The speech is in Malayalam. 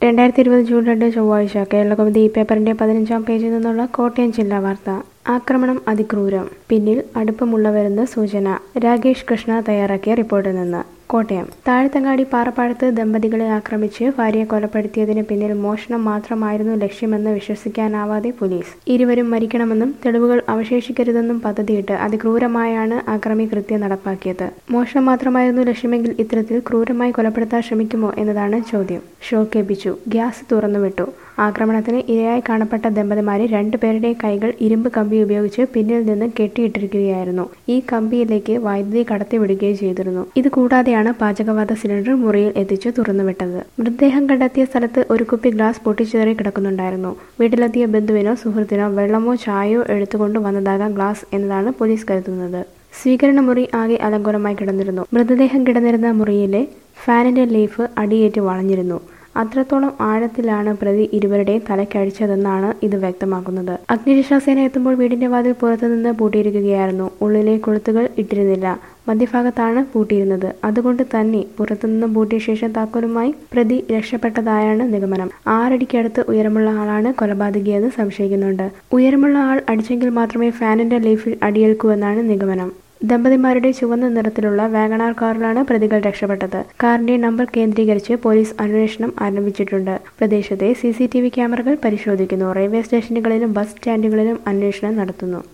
രണ്ടായിരത്തി ഇരുപത് ജൂൺ രണ്ട് ചൊവ്വാഴ്ച കേരളകൗമുദി ഈ പേപ്പറിന്റെ പതിനഞ്ചാം പേജിൽ നിന്നുള്ള കോട്ടയം ജില്ലാ വാർത്ത ആക്രമണം അതിക്രൂരം പിന്നിൽ അടുപ്പമുള്ളവരെന്ന് സൂചന രാകേഷ് കൃഷ്ണ തയ്യാറാക്കിയ റിപ്പോർട്ടിൽ നിന്ന് കോട്ടയം താഴത്തങ്ങാടി പാറപ്പാടത്ത് ദമ്പതികളെ ആക്രമിച്ച് ഭാര്യയെ കൊലപ്പെടുത്തിയതിന് പിന്നിൽ മോഷണം മാത്രമായിരുന്നു ലക്ഷ്യമെന്ന് വിശ്വസിക്കാനാവാതെ പോലീസ് ഇരുവരും മരിക്കണമെന്നും തെളിവുകൾ അവശേഷിക്കരുതെന്നും പദ്ധതിയിട്ട് അതിക്രൂരമായാണ് ആക്രമി കൃത്യം നടപ്പാക്കിയത് മോഷണം മാത്രമായിരുന്നു ലക്ഷ്യമെങ്കിൽ ഇത്തരത്തിൽ ക്രൂരമായി കൊലപ്പെടുത്താൻ ശ്രമിക്കുമോ എന്നതാണ് ചോദ്യം ഷോക്കേൽപ്പിച്ചു ഗ്യാസ് തുറന്നുവിട്ടു ആക്രമണത്തിന് ഇരയായി കാണപ്പെട്ട ദമ്പതിമാരെ രണ്ടുപേരുടെയും കൈകൾ ഇരുമ്പ് കമ്പി ഉപയോഗിച്ച് പിന്നിൽ നിന്ന് കെട്ടിയിട്ടിരിക്കുകയായിരുന്നു ഈ കമ്പിയിലേക്ക് വൈദ്യുതി കടത്തിവിടുകയും ചെയ്തിരുന്നു ഇത് കൂടാതെയാണ് പാചകവാത സിലിണ്ടർ മുറിയിൽ എത്തിച്ച് തുറന്നുവിട്ടത് മൃതദേഹം കണ്ടെത്തിയ സ്ഥലത്ത് ഒരു കുപ്പി ഗ്ലാസ് പൊട്ടിച്ചിതറി കിടക്കുന്നുണ്ടായിരുന്നു വീട്ടിലെത്തിയ ബന്ധുവിനോ സുഹൃത്തിനോ വെള്ളമോ ചായയോ എടുത്തുകൊണ്ട് വന്നതാകാം ഗ്ലാസ് എന്നതാണ് പോലീസ് കരുതുന്നത് സ്വീകരണ മുറി ആകെ അലങ്കോലമായി കിടന്നിരുന്നു മൃതദേഹം കിടന്നിരുന്ന മുറിയിലെ ഫാനിന്റെ ലീഫ് അടിയേറ്റ് വളഞ്ഞിരുന്നു അത്രത്തോളം ആഴത്തിലാണ് പ്രതി ഇരുവരുടെയും തലക്കടിച്ചതെന്നാണ് ഇത് വ്യക്തമാക്കുന്നത് അഗ്നിരക്ഷാസേന എത്തുമ്പോൾ വീടിന്റെ വാതിൽ പുറത്തുനിന്ന് പൂട്ടിയിരിക്കുകയായിരുന്നു ഉള്ളിലെ കൊളുത്തുകൾ ഇട്ടിരുന്നില്ല മധ്യഭാഗത്താണ് പൂട്ടിയിരുന്നത് അതുകൊണ്ട് തന്നെ പുറത്തുനിന്ന് പൂട്ടിയ ശേഷം താക്കോലുമായി പ്രതി രക്ഷപ്പെട്ടതായാണ് നിഗമനം ആറടിക്കടുത്ത് ഉയരമുള്ള ആളാണ് കൊലപാതകിയെന്ന് സംശയിക്കുന്നുണ്ട് ഉയരമുള്ള ആൾ അടിച്ചെങ്കിൽ മാത്രമേ ഫാനിന്റെ ലീഫിൽ അടിയേൽക്കൂ നിഗമനം ദമ്പതിമാരുടെ ചുവന്ന നിറത്തിലുള്ള വാഗണാർ കാറിലാണ് പ്രതികൾ രക്ഷപ്പെട്ടത് കാറിന്റെ നമ്പർ കേന്ദ്രീകരിച്ച് പോലീസ് അന്വേഷണം ആരംഭിച്ചിട്ടുണ്ട് പ്രദേശത്തെ സി ക്യാമറകൾ പരിശോധിക്കുന്നു റെയിൽവേ സ്റ്റേഷനുകളിലും ബസ് സ്റ്റാൻഡുകളിലും അന്വേഷണം നടത്തുന്നു